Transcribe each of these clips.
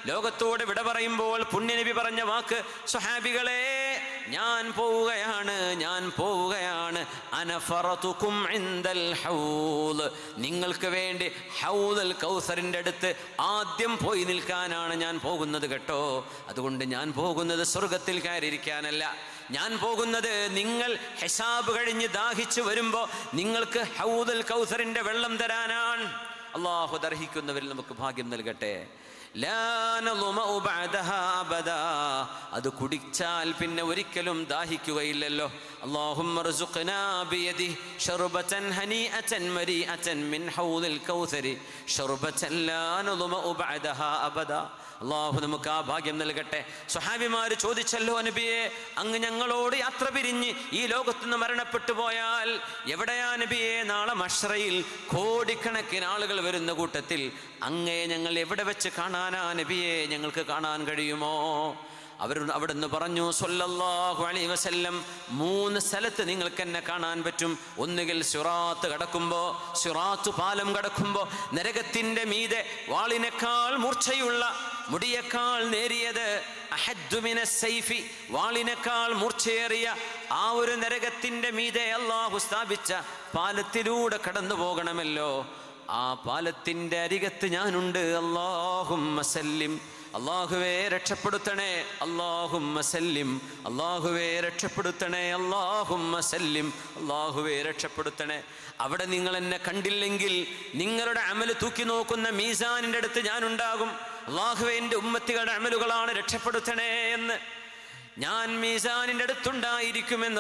ലോകത്തോട് വിട പറയുമ്പോൾ പുണ്യനബി പറഞ്ഞ വാക്ക് സുഹാബികളെ ഞാൻ പോവുകയാണ് ഞാൻ പോവുകയാണ് അനഫറതുക്കും ഇൻദൽ ഹൗദ് നിങ്ങൾക്ക് വേണ്ടി ഹൗദൽ കൗസറിൻ്റെ അടുത്ത് ആദ്യം പോയി നിൽക്കാനാണ് ഞാൻ പോകുന്നത് കേട്ടോ അതുകൊണ്ട് ഞാൻ പോകുന്നത് സ്വർഗത്തിൽ കയറിയിരിക്കാനല്ല ഞാൻ പോകുന്നത് നിങ്ങൾ ഹിസാബ് കഴിഞ്ഞ് ദാഹിച്ചു വരുമ്പോൾ നിങ്ങൾക്ക് ഹൗദൽ കൗസറിൻ്റെ വെള്ളം തരാനാണ് അള്ളാഹു ദർഹിക്കുന്നവരിൽ നമുക്ക് ഭാഗ്യം നൽകട്ടെ ലാ നളുമഉ ബഅദഹാ അബദാ. അത് കുടിച്ചാൽ പിന്നെ ഒരിക്കലും ദാഹിക്കുകയില്ലല്ലോ اللهم ارزقنا بيده شربة هنيئة مريئة من حوض الكوثر شربة لا نظمأ بعدها أبدا അള്ളാഹു നമുക്ക് ആ ഭാഗ്യം നൽകട്ടെ സുഹാബിമാര് ചോദിച്ചല്ലോ നബിയെ അങ്ങ് ഞങ്ങളോട് യാത്ര പിരിഞ്ഞ് ഈ ലോകത്തുനിന്ന് മരണപ്പെട്ടു പോയാൽ എവിടെയാ നബിയെ നാളെ മഷ്റയിൽ കോടിക്കണക്കിന് ആളുകൾ വരുന്ന കൂട്ടത്തിൽ അങ്ങേ ഞങ്ങൾ എവിടെ വെച്ച് കാണാനാ നബിയെ ഞങ്ങൾക്ക് കാണാൻ കഴിയുമോ അവർ അവിടുന്ന് പറഞ്ഞു സൊല്ലല്ലാഹു അലൈഹി വസല്ലം മൂന്ന് സ്ഥലത്ത് നിങ്ങൾക്ക് എന്നെ കാണാൻ പറ്റും ഒന്നുകിൽ സുറാത്ത് കടക്കുമ്പോൾ സുറാത്ത് പാലം കടക്കുമ്പോൾ നരകത്തിൻ്റെ മീതെ വാളിനേക്കാൾ മൂർച്ചയുള്ള മുടിയേക്കാൾ നേരിയത് അഹദ്ദുമിന സൈഫി വാളിനേക്കാൾ മൂർച്ചയേറിയ ആ ഒരു നരകത്തിൻ്റെ മീതെ അള്ളാഹു സ്ഥാപിച്ച പാലത്തിലൂടെ കടന്നു പോകണമല്ലോ ആ പാലത്തിൻ്റെ അരികത്ത് ഞാനുണ്ട് അള്ളാഹും സല്ലിം അള്ളാഹുവേ രക്ഷപ്പെടുത്തണേ അള്ളാഹും സല്ലിം അള്ളാഹുവേ രക്ഷപ്പെടുത്തണേ അള്ളാഹും സല്ലിം അള്ളാഹുവേ രക്ഷപ്പെടുത്തണേ അവിടെ നിങ്ങൾ എന്നെ കണ്ടില്ലെങ്കിൽ നിങ്ങളുടെ അമല് തൂക്കി നോക്കുന്ന മീസാനിൻ്റെ അടുത്ത് ഞാനുണ്ടാകും അള്ളാഹുവേ എൻ്റെ ഉമ്മത്തികളുടെ അമലുകളാണ് രക്ഷപ്പെടുത്തണേ എന്ന് ഞാൻ മീസാനിൻ്റെ അടുത്തുണ്ടായിരിക്കുമെന്ന്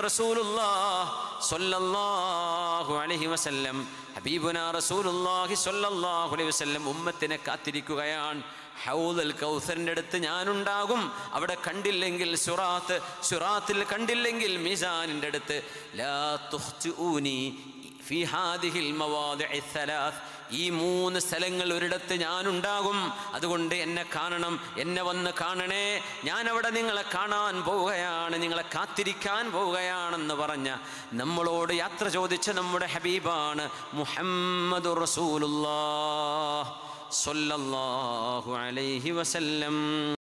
റസൂലുള്ളാഹു അലൈഹി വസല്ലം ഹബീബുന റസൂലുള്ളാഹി സ്വല്ലല്ലാഹു അലൈഹി വസല്ലം ഉമ്മത്തിനെ കാത്തിരിക്കുകയാണ് ഹൗദൽ കൗസറിൻ്റെ അടുത്ത് ഞാനുണ്ടാകും അവിടെ കണ്ടില്ലെങ്കിൽ സുറാത്ത് സുറാത്തിൽ കണ്ടില്ലെങ്കിൽ മീസാനിൻ്റെ അടുത്ത് ലാ തുഹ്ജുഊനി ഫി ഹാദിഹിൽ മവാദിഇ ثلاث ഈ മൂന്ന് സ്ഥലങ്ങൾ ഒരിടത്ത് ഞാനുണ്ടാകും അതുകൊണ്ട് എന്നെ കാണണം എന്നെ വന്ന് കാണണേ ഞാൻ അവിടെ നിങ്ങളെ കാണാൻ പോവുകയാണ് നിങ്ങളെ കാത്തിരിക്കാൻ പോവുകയാണെന്ന് പറഞ്ഞ നമ്മളോട് യാത്ര ചോദിച്ച നമ്മുടെ ഹബീബാണ് മുഹമ്മദ് റസൂലുള്ളാഹ് സ്വല്ലല്ലാഹു അലൈഹി വസല്ലം